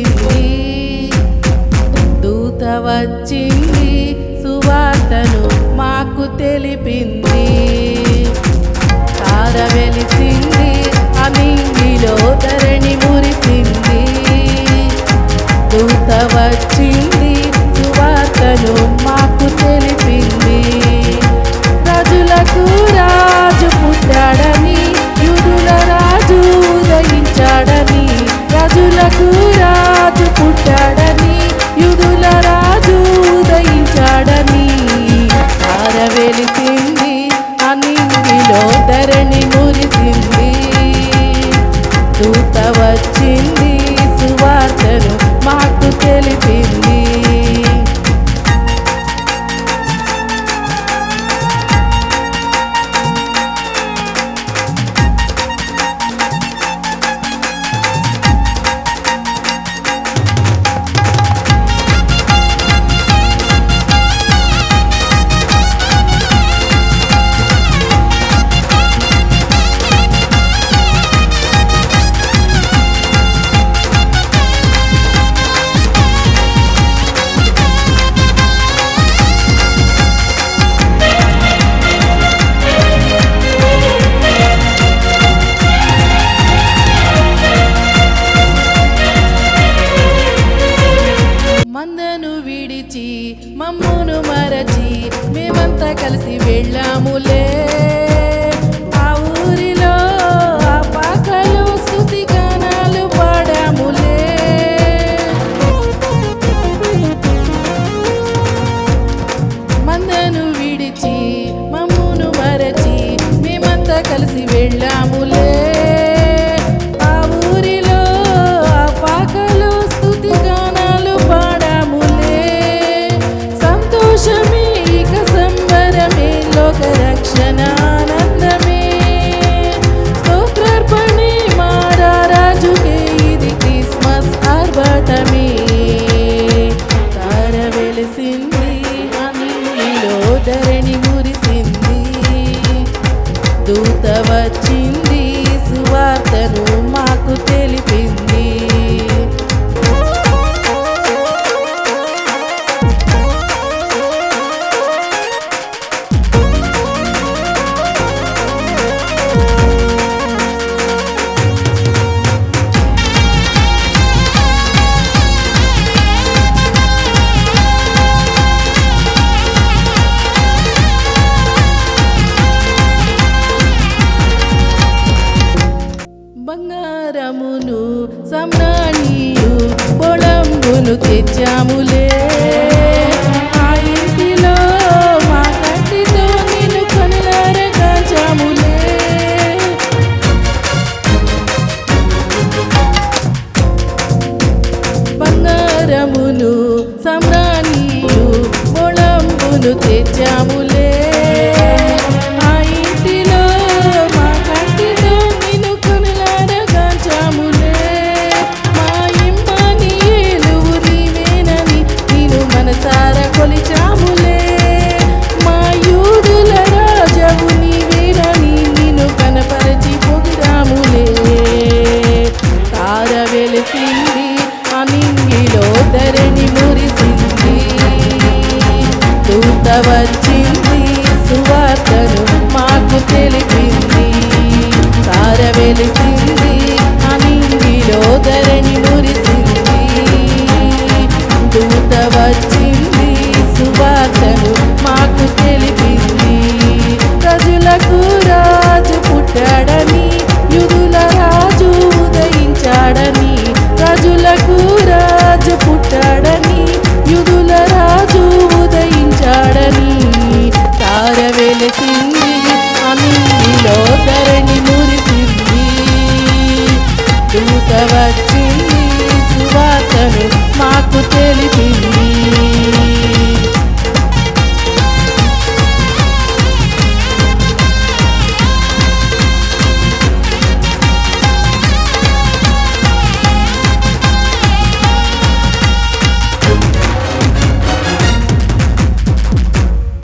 మురిసింది దూత వచ్చింది సువార్తను మాకు తెలిపింది తార వెలిసింది అనింగిలో ధరణి మురిసింది దూత వచ్చింది సువార్తను మాకు తెలిపింది రాజులకు రాజు పుట్టాడని యుదుల రాజు ఉదయించాడని రాజులకు రాజు పుట్టాడని యుదుల రాజు ఉదయించాడని తార వెలిసింది అన్నింటిలో ధరణి మురిసింది దూత వచ్చింది సువార్తను మాకు తెలిపింది మందను విడిచి మమ్మును మరచి మేమంతా కలిసి వెళ్ళాములే ఆ ఊరిలో ఆ పాకలు స్థుతి గానాలు పాడాములే మందను విడిచి మమ్మును మరచి మేమంతా కలిసి వెళ్ళాములే ఆ ఊరిలో ఆ పాకలు స్థుతి గానాలు పాడాములే సంతోషమే ఇక సంబరమే లోక రక్షణ ఆనందమే స్తోత్రార్పణే మారా రాజుకే ఇది క్రిస్మస్ ఆర్భటమే తార వెలిసింది అనిలో ధరణి మురిసింది దూత వచ్చింది సువార్తను మాకు తెలిపింది బంగారమును సమ్రాణియు పొడంబును తెచ్చాములే ఆ ఇంటిలో మా కంటితో నిన్ను కనులార కాచాములే బంగారమును సమ్రాణియు పొడంబును తెచ్చాములే ఆ ఇంటిలో మా కంటితో నిన్ను కనులార కాచాములే మా ఇమ్మని ఏలువు నీవేనని నేను మనసారా కొలిచాములే మా యూదుల రాజవు నీవేనని నిన్ను కనపరచి పొగిడాములే తార వెలిసింది అనింగిలో ధరణి మురిసింది దూత వచ్చింది సువార్తను మాకు తెలిపింది తార వెలిసింది అనింగిలో ధరణి మురిసింది